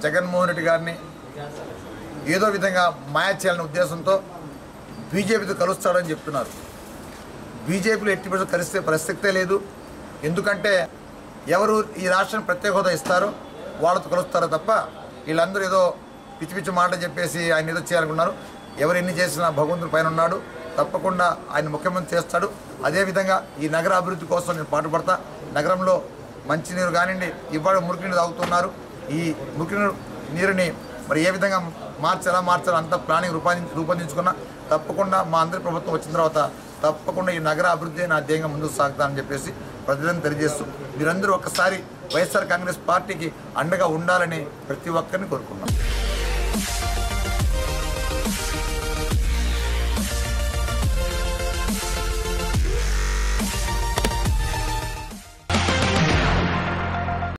జగన్మోహన్ రెడ్డి గారిని ఏదో విధంగా మాయ చేయాలనే ఉద్దేశంతో బీజేపీతో కలుస్తాడని చెప్తున్నారు బీజేపీలో ఎట్టి పరిస్థితుల్లో కలిస్తే ప్రసక్తే లేదు ఎందుకంటే ఎవరు ఈ రాష్ట్రం ప్రత్యేక హోదా ఇస్తారో వాళ్ళతో కలుస్తారో తప్ప వీళ్ళందరూ ఏదో పిచ్చి పిచ్చి మాట చెప్పేసి ఆయన ఏదో చేయాలనుకున్నారు ఎవరు ఎన్ని చేసినా భగవంతుడి పైన ఉన్నాడు తప్పకుండా ఆయన ముఖ్యమంత్రి చేస్తాడు అదేవిధంగా ఈ నగర అభివృద్ధి కోసం నేను పాటుపడతా నగరంలో మంచినీరు కానివ్వండి ఇవాళ మురికి నీరు తాగుతున్నారు ఈ మురికి నీరు నీరుని మరి ఏ విధంగా మార్చాలా మార్చాలా అంతా ప్లానింగ్ రూపాది రూపొందించుకున్నా తప్పకుండా మా అందరి ప్రభుత్వం వచ్చిన తర్వాత తప్పకుండా ఈ నగర అభివృద్ధి నా ధ్యేయంగా ముందుకు సాగుతానని చెప్పేసి ప్రజలను తెలియజేస్తూ మీరందరూ ఒక్కసారి వైఎస్ఆర్ కాంగ్రెస్ పార్టీకి అండగా ఉండాలని ప్రతి ఒక్కరిని కోరుకున్నాం